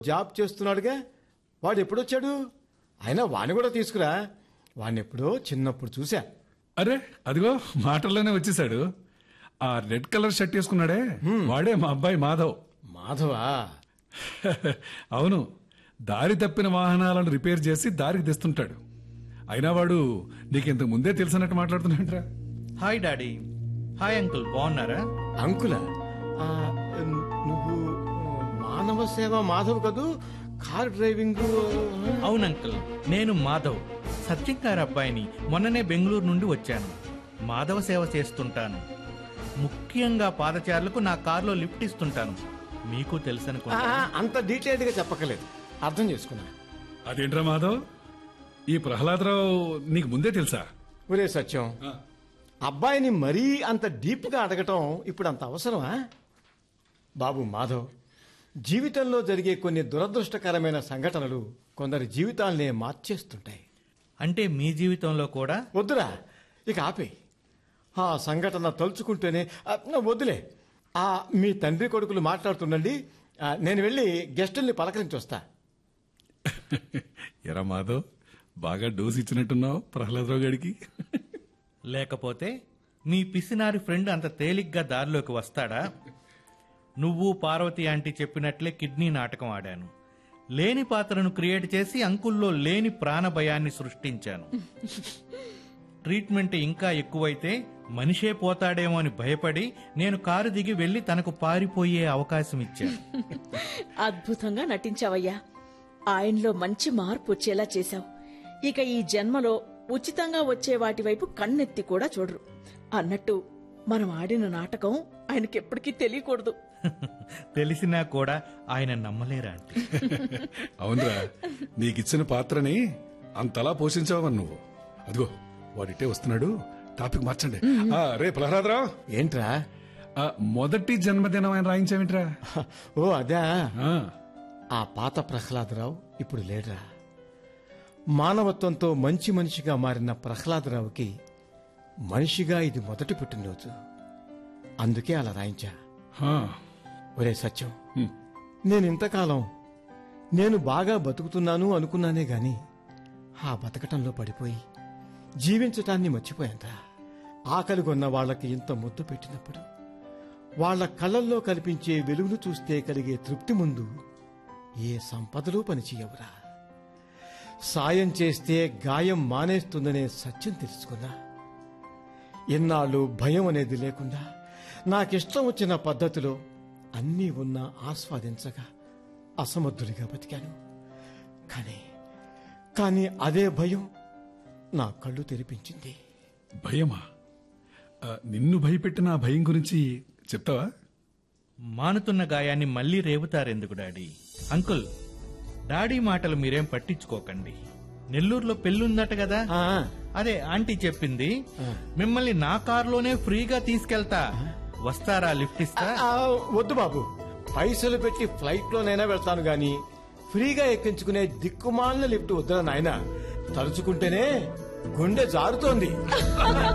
Job చేస్తున్నాడుగా వాడు ఎప్పుడొచ్చాడు అయినా వాణ్ణి కూడా తీసుకురా వాణ్ణి ఎప్పుడో చిన్నప్పుడు చూసా అరే అదిగో మాటల్లోనే వచ్చేసాడు ఆ రెడ్ కలర్ షర్ట్ వేసుకున్నాడే వాడే మా అబ్బాయి మాధవ్ మాధవా అవును దారి తప్పిన వాహనాలను రిపేర్ చేసి దారికి తెస్తుంటాడు అయినా వాడు నీకు ఇంతకు ముందే తెలిసినట్టు మాట్లాడుతున్నాడురా హాయ్ డాడీ హాయ్ అంకుల్ బాగున్నారా అంకుల ఆ, నువ్వు మానవ సేవ మాధవ్ కదూ కార్ డ్రైవింగ్ అవును అంకుల్ నేను మాధవ్ సత్యం గారి అబ్బాయిని మొన్ననే బెంగళూరు నుండి వచ్చాను మాధవ సేవ చేస్తుంటాను ముఖ్యంగా పాదచారులకు నా కారులో లిఫ్ట్ ఇస్తుంటాను మీకు ఆ, తెలుసనుకుంటా అంత డీటెయిల్డ్ గా చెప్పకలేదు అర్థం చేసుకున్నా అదేంట్రా మాధవ్ ఈ ప్రహ్లాదరావు నీకు ముందే తెలుసా ఒరే సత్యం అబ్బాయిని మరీ అంత డీప్ గా అడగటం ఇప్పుడు అంత అవసరమా బాబు మాధవ్ జీవితంలో జరిగే కొన్ని దురదృష్టకరమైన సంఘటనలు కొందరి జీవితాలనే మార్చేస్తుంటాయి అంటే మీ జీవితంలో కూడా వద్దురా ఇక ఆపే ఆ సంఘటన తలుచుకుంటేనే ఆ, వద్దులే ఆ మీ తండ్రి కొడుకులు మాట్లాడుతుండండి ఆ, నేను వెళ్ళి గెస్టుల్ని పలకరించి వస్తా ఎరా మాధవ్ బాగా డోస్ ఇచ్చినట్టున్నావు ప్రహ్లాదరావు గారికి లేకపోతే మీ పిసినారి ఫ్రెండ్ అంత తేలిగ్గా దారిలోకి వస్తాడా నువ్వు పార్వతి ఆంటీ చెప్పినట్లే కిడ్నీ నాటకం ఆడాను లేని పాత్రను క్రియేట్ చేసి అంకుల్లో లేని ప్రాణ భయాన్ని సృష్టించాను ట్రీట్మెంట్ ఇంకా ఎక్కువైతే మనిషే పోతాడేమో అని భయపడి నేను కారు దిగి వెళ్లి తనకు పారిపోయే అవకాశం ఇచ్చాను అద్భుతంగా నటించావయ్యా ఆయనలో మంచి మార్పు వచ్చేలా చేశావు ఇక ఈ జన్మలో ఉచితంగా వచ్చే వాటి వైపు కన్నెత్తి కూడా చూడరు అన్నట్టు మనం ఆడిన నాటకం ఆయనకెప్పటికీ తెలియకూడదు తెలిసినా కూడా ఆయన నమ్మలేరా అంటే అవునరా నీకిచ్చిన పాత్రని అంతలా పోషించావని నువ్వు అదిగో వాడిటే వస్తున్నాడు టాపిక్ మార్చండి ఆ, రే ప్రహ్లాదరావు ఏంట్రా ఆ, మొదటి జన్మదినం ఆయన రాయించావేంట్రా ఓ అదా ఆ, ఆ పాత ప్రహ్లాదరావు ఇప్పుడు లేడురా మానవత్వంతో మంచి మనిషిగా మారిన ప్రహ్లాదరావుకి మనిషిగా ఇది మొదటి పుట్టినరోజు అందుకే అలా రాయించా ఆ, ఒరే సత్యం హ్మ్. నేను ఇంతకాలం నేను బాగా బతుకుతున్నాను అనుకున్నానే గాని ఆ బతకటంలో పడిపోయి జీవించటాన్ని మర్చిపోయాంతా ఆకలి కొన్న వాళ్ళకి ఇంత ముద్దు పెట్టినప్పుడు వాళ్ళ కళ్ళల్లో కనిపించే వెలుగును చూస్తే కలిగే తృప్తి ముందు ఏ సంపదలు పనిచేయవురా సాయం చేస్తే గాయం మానేస్తుందనే సత్యం తెలుసుకున్నా ఎన్నాళ్ళు భయం అనేది లేకుండా నాకిష్టం వచ్చిన పద్ధతిలో అన్నీ ఉన్నా ఆస్వాదించగా అసమర్థుడిగా బతికాను కానీ కానీ అదే భయం నా కళ్ళు తెరిపించింది భయమా ఆ, నిన్ను భయపెట్టిన ఆ భయం గురించి చెప్తావా మానుతున్న గాయాన్ని మళ్ళీ రేపుతారెందుకు డాడీ అంకుల్ డాడీ మాటలు మీరేం పట్టించుకోకండి నెల్లూరులో పెళ్ళుందట కదా ఆ, అదే ఆంటీ చెప్పింది మిమ్మల్ని నా కారులోనే ఫ్రీగా తీసుకెళ్తా వస్తారా లిఫ్ట్ ఇస్తా ఆ, వద్దు బాబు పైసలు పెట్టి ఫ్లైట్ లోనైనా వెళ్తాను గాని ఫ్రీగా ఎక్కించుకునే దిక్కుమాలిన లిఫ్ట్ వద్దురా నాయన తలుచుకుంటేనే గుండె జారుతోంది